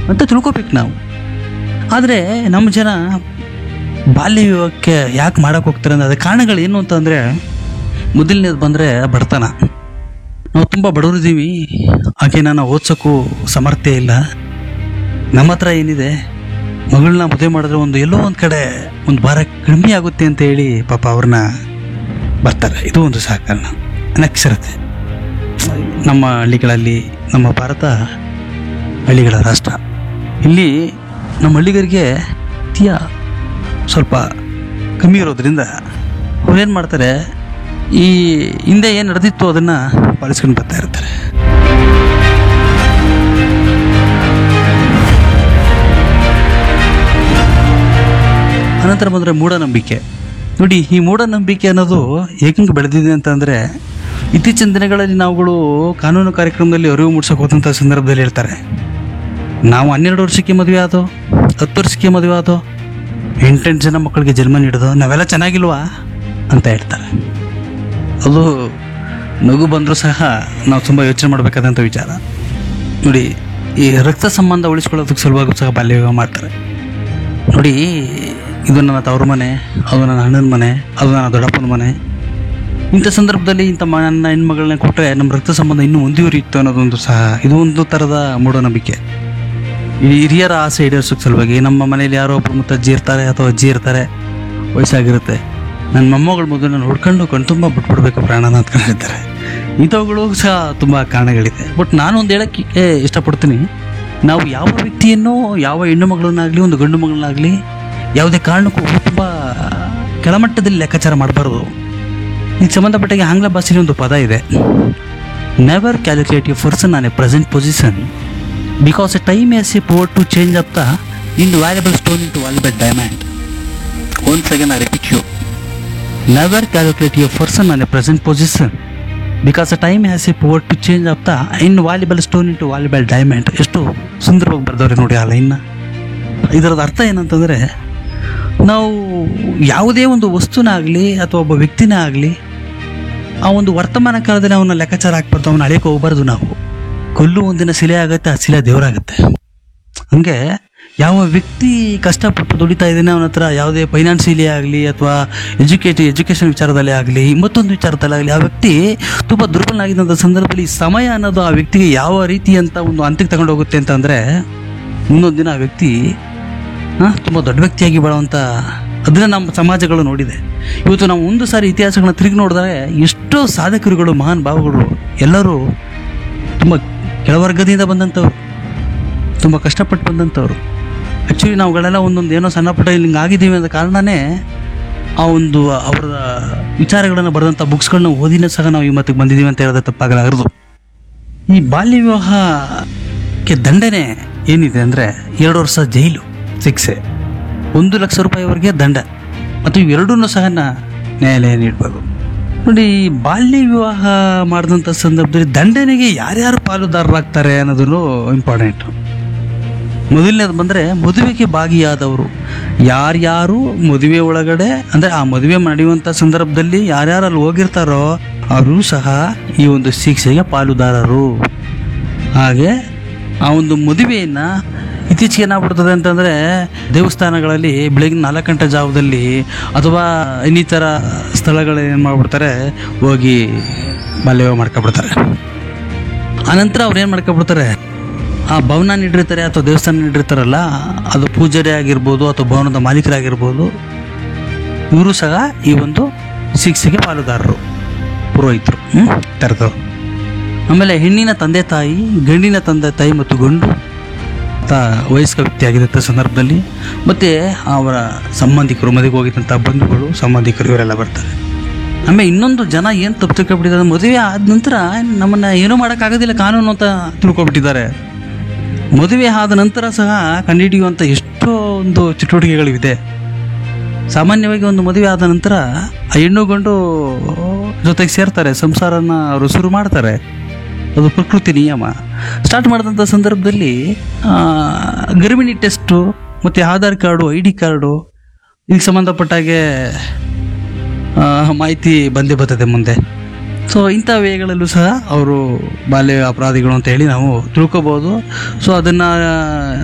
ಅಂತ ತಿಳ್ಕೊಬೇಕು ನಾವು ಆದರೆ ನಮ್ಮ ಜನ ಬಾಲ್ಯ ವಿವಾಹಕ್ಕೆ ಯಾಕೆ ಮಾಡಕ್ಕೆ ಹೋಗ್ತಾರೆ ಅಂದ್ರೆ ಅದಕ್ಕೆ ಕಾರಣಗಳು ಏನು ಅಂತಂದರೆ ಮೊದಲನೇದು ಬಂದರೆ ಬಡತನ ನಾವು ತುಂಬ ಬಡವರಿದ್ದೀವಿ ಆಕೆ ನಾನು ಓದ್ಸೋಕ್ಕೂ ಸಮರ್ಥ್ಯ ಇಲ್ಲ ನಮ್ಮ ಹತ್ರ ಏನಿದೆ ಮಗಳನ್ನ ಮದುವೆ ಮಾಡಿದ್ರೆ ಒಂದು ಎಲ್ಲೋ ಒಂದು ಕಡೆ ಒಂದು ಭಾರ ಕಡಿಮೆ ಆಗುತ್ತೆ ಅಂತ ಹೇಳಿ ಪಾಪ ಅವ್ರನ್ನ ಬರ್ತಾರೆ ಇದು ಒಂದು ಸಹ ಕಾರಣ ಅನಕ್ಷರತೆ ನಮ್ಮ ಹಳ್ಳಿಗಳಲ್ಲಿ ನಮ್ಮ ಭಾರತ ಹಳ್ಳಿಗಳ ರಾಷ್ಟ್ರ ಇಲ್ಲಿ ನಮ್ಮ ಹಳ್ಳಿಗರಿಗೆ ತೀಯ ಸ್ವಲ್ಪ ಕಮ್ಮಿ ಇರೋದ್ರಿಂದ ಅವ್ರೇನು ಮಾಡ್ತಾರೆ ಈ ಹಿಂದೆ ಏನು ನಡೆದಿತ್ತು ಅದನ್ನು ಪಾಲಿಸ್ಕೊಂಡು ಬರ್ತಾ ಇರ್ತಾರೆ ಅನಂತರ ಬಂದರೆ ಮೂಢನಂಬಿಕೆ ನೋಡಿ ಈ ಮೂಢನಂಬಿಕೆ ಅನ್ನೋದು ಏಕಂಗೆ ಬೆಳೆದಿದೆ ಅಂತಂದರೆ ಇತ್ತೀಚಿನ ದಿನಗಳಲ್ಲಿ ನಾವುಗಳು ಕಾನೂನು ಕಾರ್ಯಕ್ರಮದಲ್ಲಿ ಅರಿವು ಮೂಡಿಸೋಕೆ ಹೋದಂಥ ಸಂದರ್ಭದಲ್ಲಿ ಹೇಳ್ತಾರೆ ನಾವು ಹನ್ನೆರಡು ವರ್ಷಕ್ಕೆ ಮದುವೆ ಆದೋ ಹತ್ತು ವರ್ಷಕ್ಕೆ ಮದುವೆ ಆದೋ ಎಂಟೆಂಟು ಜನ ಮಕ್ಕಳಿಗೆ ಜನ್ಮ ನೀಡೋದು ನಾವೆಲ್ಲ ಚೆನ್ನಾಗಿಲ್ವಾ ಅಂತ ಹೇಳ್ತಾರೆ ಅದು ನಗು ಬಂದರೂ ಸಹ ನಾವು ತುಂಬ ಯೋಚನೆ ಮಾಡಬೇಕಾದಂಥ ವಿಚಾರ ನೋಡಿ ಈ ರಕ್ತ ಸಂಬಂಧ ಉಳಿಸ್ಕೊಳ್ಳೋದಕ್ಕೆ ಸಲುವಾಗಿ ಸಹ ಬಾಲ್ಯ ವಿವಾಹ ಮಾಡ್ತಾರೆ ನೋಡಿ ಇದು ನನ್ನ ತವ್ರ ಮನೆ ಅದು ನನ್ನ ಅಣ್ಣನ ಮನೆ ಅದು ನನ್ನ ದೊಡ್ಡಪ್ಪನ ಮನೆ ಇಂಥ ಸಂದರ್ಭದಲ್ಲಿ ಇಂಥ ಮ- ನನ್ನ ಹೆಣ್ಮಗಳನ್ನ ಕೊಟ್ಟರೆ ನಮ್ಮ ರಕ್ತ ಸಂಬಂಧ ಇನ್ನೂ ಮುಂದುವರಿಯುತ್ತೆ ಅನ್ನೋದೊಂದು ಸಹ ಇದು ಒಂದು ಥರದ ಮೂಢನಂಬಿಕೆ ಈ ಹಿರಿಯರ ಆಸೆ ಈಡೇರಿಸೋಕೆ ಸಲುವಾಗಿ ನಮ್ಮ ಮನೇಲಿ ಯಾರೋ ಒಬ್ರು ಮುತ್ತಜ್ಜಿ ಇರ್ತಾರೆ ಅಥವಾ ಅಜ್ಜಿ ಇರ್ತಾರೆ ವಯಸ್ಸಾಗಿರುತ್ತೆ ನನ್ನ ಮೊಮ್ಮಗಳ ಮದುವೆ ನೋಡ್ಕೊಂಡು ಕಣ್ತುಂಬ ಬಿಟ್ಬಿಡ್ಬೇಕು ಪ್ರಾಣನ ಅಂತ ಹೇಳ್ತಾರೆ ಇಂಥವುಗಳು ಸಹ ತುಂಬ ಕಾರಣಗಳಿದೆ ಬಟ್ ನಾನು ಒಂದು ಹೇಳಕ್ಕೆ ಇಷ್ಟಪಡ್ತೀನಿ ನಾವು ಯಾವ ವ್ಯಕ್ತಿಯನ್ನು ಯಾವ ಹೆಣ್ಣು ಮಗಳನ್ನಾಗಲಿ ಒಂದು ಗಂಡು ಮಗಳನ್ನಾಗಲಿ ಯಾವುದೇ ಕಾರಣಕ್ಕೂ ತುಂಬ ಕೆಳಮಟ್ಟದಲ್ಲಿ ಲೆಕ್ಕಾಚಾರ ಮಾಡಬಾರ್ದು ಇದಕ್ಕೆ ಸಂಬಂಧಪಟ್ಟಾಗೆ ಆಂಗ್ಲ ಭಾಷೆಯಲ್ಲಿ ಒಂದು ಪದ ಇದೆ never calculate you person on a present position because a time has a power to change up the invaluable stone into valuable diamond once again I repeat you never calculate you person on a present position because a time has a power to change up the invaluable stone into valuable diamond ಎಷ್ಟು ಸುಂದರವಾಗಿ ಬರ್ದವ್ರೆ ನೋಡಿ ಆ ಲೈನ್ನ ಇದರದ ಅರ್ಥ ಏನಂತಂದರೆ ನಾವು ಯಾವುದೇ ಒಂದು ವಸ್ತುನಾಗಲಿ ಅಥವಾ ಒಬ್ಬ ವ್ಯಕ್ತಿನೇ ಆಗಲಿ ಆ ಒಂದು ವರ್ತಮಾನ ಕಾಲದಲ್ಲಿ ಅವನ ಲೆಕ್ಕಾಚಾರ ಹಾಕ್ಬಾರ್ದು ಅವನ್ನ ಅಳಿಯಕ್ಕೆ ಹೋಗ್ಬಾರ್ದು ನಾವು ಕೊಲ್ಲು ಒಂದಿನ ಶಿಲೆ ಆಗುತ್ತೆ ಆ ಶಿಲೆ ದೇವರಾಗುತ್ತೆ ಹಂಗೆ ಯಾವ ವ್ಯಕ್ತಿ ಕಷ್ಟಪಟ್ಟು ದುಡಿತಾ ಇದ್ದಾನೆ ಅವನ ಹತ್ರ ಯಾವುದೇ ಫೈನಾನ್ಸಿಯಲಿ ಆಗಲಿ ಅಥವಾ ಎಜುಕೇಟ್ ಎಜುಕೇಷನ್ ವಿಚಾರದಲ್ಲಿ ಆಗಲಿ ಮತ್ತೊಂದು ವಿಚಾರದಲ್ಲಿ ಆಗಲಿ ಆ ವ್ಯಕ್ತಿ ತುಂಬ ದುರ್ಬಲನಾಗಿದ್ದಂಥ ಸಂದರ್ಭದಲ್ಲಿ ಸಮಯ ಅನ್ನೋದು ಆ ವ್ಯಕ್ತಿಗೆ ಯಾವ ರೀತಿ ಅಂತ ಒಂದು ಹಂತಕ್ಕೆ ತಗೊಂಡು ಹೋಗುತ್ತೆ ಅಂತಂದರೆ ಮುಂದೊಂದು ದಿನ ಆ ವ್ಯಕ್ತಿ ತುಂಬ ದೊಡ್ಡ ವ್ಯಕ್ತಿಯಾಗಿ ಬಾಳುವಂಥ ಅದನ್ನ ನಮ್ಮ ಸಮಾಜಗಳು ನೋಡಿದೆ ಇವತ್ತು ನಾವು ಒಂದು ಸಾರಿ ಇತಿಹಾಸಗಳನ್ನ ತಿರುಗಿ ನೋಡಿದರೆ ಎಷ್ಟೋ ಸಾಧಕರುಗಳು ಮಹಾನ್ ಭಾವಗಳು ಎಲ್ಲರೂ ತುಂಬ ಕೆಳವರ್ಗದಿಂದ ಬಂದಂಥವ್ರು ತುಂಬ ಕಷ್ಟಪಟ್ಟು ಬಂದಂಥವ್ರು ಆ್ಯಕ್ಚುಲಿ ನಾವುಗಳೆಲ್ಲ ಒಂದೊಂದು ಏನೋ ಸಣ್ಣ ಪುಟ್ಟ ಇಲ್ಲಿ ಹಿಂಗೆ ಆಗಿದ್ದೀವಿ ಅನ್ನೋ ಕಾರಣನೇ ಆ ಒಂದು ಅವರ ವಿಚಾರಗಳನ್ನು ಬರೆದಂಥ ಬುಕ್ಸ್ಗಳನ್ನ ಓದಿನೇ ಸಹ ನಾವು ಈ ಮತ್ತಿಗೆ ಬಂದಿದ್ದೀವಿ ಅಂತ ಹೇಳಿದ್ರೆ ತಪ್ಪಾಗಲಾರದು ಈ ಬಾಲ್ಯ ವಿವಾಹಕ್ಕೆ ದಂಡನೆ ಏನಿದೆ ಅಂದರೆ ಎರಡು ವರ್ಷ ಜೈಲು ಶಿಕ್ಷೆ ಒಂದು ಲಕ್ಷ ರೂಪಾಯಿವರೆಗೆ ದಂಡ ಮತ್ತು ಇವೆರಡನ್ನೂ ಸಹ ನ- ನ್ಯಾಯಾಲಯ ನೀಡಬೇಕು ನೋಡಿ ಈ ಬಾಲ್ಯ ವಿವಾಹ ಮಾಡಿದಂಥ ಸಂದರ್ಭದಲ್ಲಿ ದಂಡನೆಗೆ ಯಾರ್ಯಾರು ಪಾಲುದಾರರಾಗ್ತಾರೆ ಅನ್ನೋದನ್ನು ಇಂಪಾರ್ಟೆಂಟು ಮೊದಲನೇದು ಬಂದರೆ ಮದುವೆಗೆ ಭಾಗಿಯಾದವರು ಯಾರ್ಯಾರು ಮದುವೆ ಒಳಗಡೆ ಅಂದರೆ ಆ ಮದುವೆ ನಡೆಯುವಂಥ ಸಂದರ್ಭದಲ್ಲಿ ಯಾರ್ಯಾರು ಅಲ್ಲಿ ಹೋಗಿರ್ತಾರೋ ಅವರು ಸಹ ಈ ಒಂದು ಶಿಕ್ಷೆಗೆ ಪಾಲುದಾರರು ಹಾಗೆ ಆ ಒಂದು ಮದುವೆಯನ್ನು ಇತ್ತೀಚೆಗೆ ಏನಾಗ್ಬಿಡ್ತದೆ ಅಂತಂದರೆ ದೇವಸ್ಥಾನಗಳಲ್ಲಿ ಬೆಳಗಿನ ನಾಲ್ಕು ಗಂಟೆ ಜಾವದಲ್ಲಿ ಅಥವಾ ಇನ್ನಿತರ ಸ್ಥಳಗಳು ಏನು ಮಾಡ್ಬಿಡ್ತಾರೆ ಹೋಗಿ ಬಾಲ್ಯ ವಿವಾಹ ಮಾಡ್ಕೊಬಿಡ್ತಾರೆ ಆನಂತರ ಅವ್ರು ಏನು ಮಾಡ್ಕೊಬಿಡ್ತಾರೆ ಆ ಭವನ ನೀಡಿರ್ತಾರೆ ಅಥವಾ ದೇವಸ್ಥಾನ ನೀಡಿರ್ತಾರಲ್ಲ ಅದು ಪೂಜಾರಿ ಆಗಿರ್ಬೋದು ಅಥವಾ ಭವನದ ಮಾಲೀಕರಾಗಿರ್ಬೋದು ಇವರು ಸಹ ಈ ಒಂದು ಶಿಕ್ಷೆಗೆ ಪಾಲುದಾರರು ಪುರೋಹಿತರು ಹ್ಮ್? ಥರದವ್ರು ಆಮೇಲೆ ಹೆಣ್ಣಿನ ತಂದೆ ತಾಯಿ ಗಂಡಿನ ತಂದೆ ತಾಯಿ ಮತ್ತು ಗಂಡು ತ ವಯಸ್ಕ ವ್ಯಕ್ತಿ ಆಗಿದ್ದಂಥ ಸಂದರ್ಭದಲ್ಲಿ ಮತ್ತು ಅವರ ಸಂಬಂಧಿಕರು ಮದುವೆಗೆ ಹೋಗಿದ್ದಂಥ ಬಂಧುಗಳು ಸಂಬಂಧಿಕರು ಇವರೆಲ್ಲ ಬರ್ತಾರೆ ಆಮೇಲೆ ಇನ್ನೊಂದು ಜನ ಏನು ತಪ್ಪು ತಿಳ್ಕೊಬಿಟ್ಟಿದ್ದಾರೆ ಮದುವೆ ಆದ ನಂತರ ನಮ್ಮನ್ನು ಏನೂ ಮಾಡೋಕ್ಕಾಗೋದಿಲ್ಲ ಕಾನೂನು ಅಂತ ತಿಳ್ಕೊಬಿಟ್ಟಿದ್ದಾರೆ ಮದುವೆ ಆದ ನಂತರ ಸಹ ಕಂಡುಹಿಡಿಯುವಂಥ ಎಷ್ಟೋ ಒಂದು ಚಟುವಟಿಕೆಗಳಿವೆ ಸಾಮಾನ್ಯವಾಗಿ ಒಂದು ಮದುವೆ ಆದ ನಂತರ ಆ ಹೆಣ್ಣು ಗಂಡು ಜೊತೆಗೆ ಸೇರ್ತಾರೆ ಸಂಸಾರನ ಅವರು ಶುರು ಮಾಡ್ತಾರೆ ಅದು ಪ್ರಕೃತಿ ನಿಯಮ ಸ್ಟಾರ್ಟ್ ಮಾಡಿದಂಥ ಸಂದರ್ಭದಲ್ಲಿ ಆ, ಗರ್ಭಿಣಿ ಟೆಸ್ಟು ಮತ್ತು Aadhaar card I D card ಇದಕ್ಕೆ ಸಂಬಂಧಪಟ್ಟಾಗೆ ಆ, ಮಾಹಿತಿ ಬಂದೇ ಬರ್ತದೆ ಮುಂದೆ ಸೊ ಇಂಥ ವೇಗಳಲ್ಲೂ ಸಹ ಅವರು ಬಾಲ್ಯ ಅಪರಾಧಿಗಳು ಅಂತ ಹೇಳಿ ನಾವು ತಿಳ್ಕೊಬೋದು ಸೊ ಅದನ್ನು